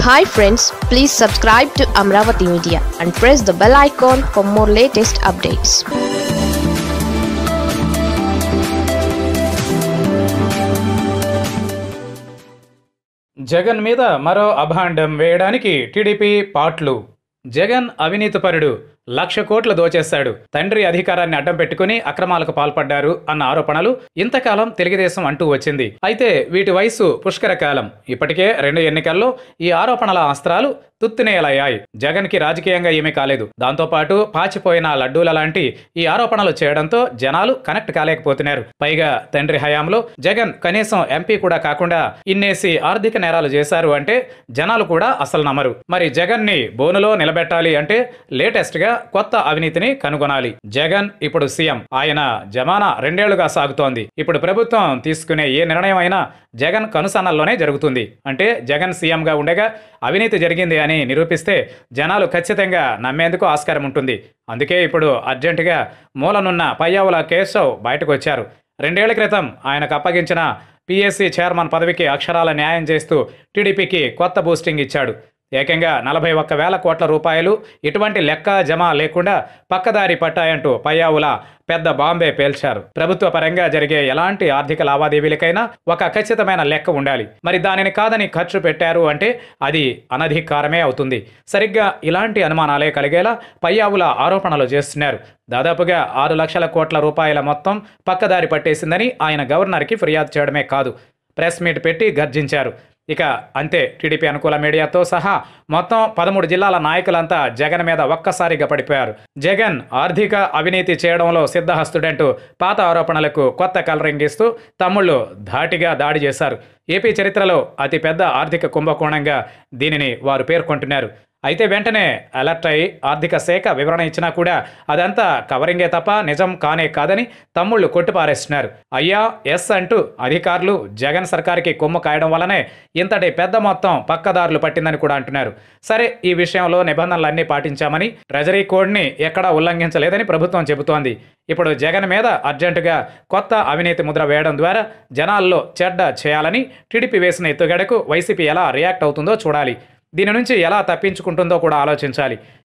hi friends please subscribe to Amaravati media and press the bell icon for more latest updates Jagan మీద మరో అభాండం వేయడానికి TDP పాట్లు జగన్ అవినీతిపరుడు లక్ష కోట్లు దోచేశాడు తండ్రి అధికారాన్ని అడ్డం పెట్టుకుని అక్రమాలకు పాల్పడ్డారు అన్న ఆరోపణలు ఇంతకాలం తెలుగుదేశం అంటూ వచ్చింది అయితే వీటి వయసు పుష్కర కాలం ఇప్పటికే రెండు ఎన్నికల్లో ఈ ఆరోపణల అస్త్రాలు తుత్తినేలయ్యాయి జగన్ కి రాజకీయంగా ఏమీ కాలేదు దాంతోపాటు పాచిపోయిన లడ్డూల లాంటి ఈ ఆరోపణలు చేయడంతో జనాలు కనెక్ట్ కాలేకపోతున్నారు పైగా తండ్రి హయాంలో జగన్ కనీసం ఎంపీ కూడా కాకుండా ఇన్నేసి ఆర్థిక నేరాలు చేశారు అంటే జనాలు కూడా అసలు నమ్మరు మరి జగన్ ని బోనులో నిలబెట్టాలి అంటే లేటెస్ట్ గా కొత్త అవినీతిని కనుగొనాలి జగన్ ఇప్పుడు సీఎం ఆయన జమానా రెండేళ్లుగా సాగుతోంది ఇప్పుడు ప్రభుత్వం తీసుకునే ఏ నిర్ణయం అయినా జగన్ కనుసన్నల్లోనే జరుగుతుంది అంటే జగన్ సీఎంగా ఉండగా అవినీతి జరిగింది అని నిరూపిస్తే జనాలు ఖచ్చితంగా నమ్మేందుకు ఆస్కారం ఉంటుంది అందుకే ఇప్పుడు అర్జెంటుగా మూలనున్న పయ్యావుల కేశవ్ బయటకు వచ్చారు రెండేళ్ల క్రితం ఆయనకు అప్పగించిన పిఎస్సి చైర్మన్ పదవికి అక్షరాల న్యాయం చేస్తూ టీడీపీకి కొత్త బూస్టింగ్ ఇచ్చాడు ఏకంగా నలభై ఒక్క వేల కోట్ల రూపాయలు ఇటువంటి లెక్క జమ లేకుండా పక్కదారి పట్టాయంటూ పయ్యావుల పెద్ద బాంబే పేల్చారు ప్రభుత్వ పరంగా జరిగే ఎలాంటి ఆర్థిక లావాదేవీలకైనా ఒక ఖచ్చితమైన లెక్క ఉండాలి మరి దానిని కాదని ఖర్చు పెట్టారు అంటే అది అనధికారమే అవుతుంది సరిగ్గా ఇలాంటి అనుమానాలే కలిగేలా పయ్యావుల ఆరోపణలు చేస్తున్నారు దాదాపుగా ఆరు లక్షల కోట్ల రూపాయల మొత్తం పక్కదారి పట్టేసిందని ఆయన గవర్నర్కి ఫిర్యాదు చేయడమే కాదు ప్రెస్ మీట్ పెట్టి గర్జించారు ఇక అంతే టీడీపీ అనుకూల మీడియాతో సహా మొత్తం పదమూడు జిల్లాల నాయకులంతా జగన్ మీద ఒక్కసారిగా పడిపోయారు జగన్ ఆర్థిక అవినీతి చేయడంలో సిద్ధహస్తుడంటూ పాత ఆరోపణలకు కొత్త కలరింగ్ ఇస్తూ తమ్ముళ్ళు ధాటిగా దాడి చేశారు ఏపీ చరిత్రలో అతిపెద్ద ఆర్థిక కుంభకోణంగా దీనిని వారు పేర్కొంటున్నారు అయితే వెంటనే అలర్ట్ అయి ఆర్థిక శాఖ వివరణ ఇచ్చినా కూడా అదంతా కవరింగే తప్ప నిజం కానే కాదని తమ్ముళ్ళు కొట్టిపారేస్తున్నారు అయ్యా ఎస్ అంటూ అధికారులు జగన్ సర్కార్కి కొమ్ము కాయడం వల్లనే ఇంతటి పెద్ద మొత్తం పక్కదారులు పట్టిందని కూడా అంటున్నారు సరే ఈ విషయంలో నిబంధనలన్నీ పాటించామని ట్రెజరీ కోడ్ని ఎక్కడా ఉల్లంఘించలేదని ప్రభుత్వం చెబుతోంది ఇప్పుడు జగన్ మీద అర్జెంటుగా కొత్త అవినీతి ముద్ర వేయడం ద్వారా జనాల్లో చెడ్డ చేయాలని టీడీపీ వేసిన ఎత్తుగడకు వైసీపీ ఎలా రియాక్ట్ అవుతుందో చూడాలి దీని నుంచి ఎలా తప్పించుకుంటుందో కూడా ఆలోచించాలి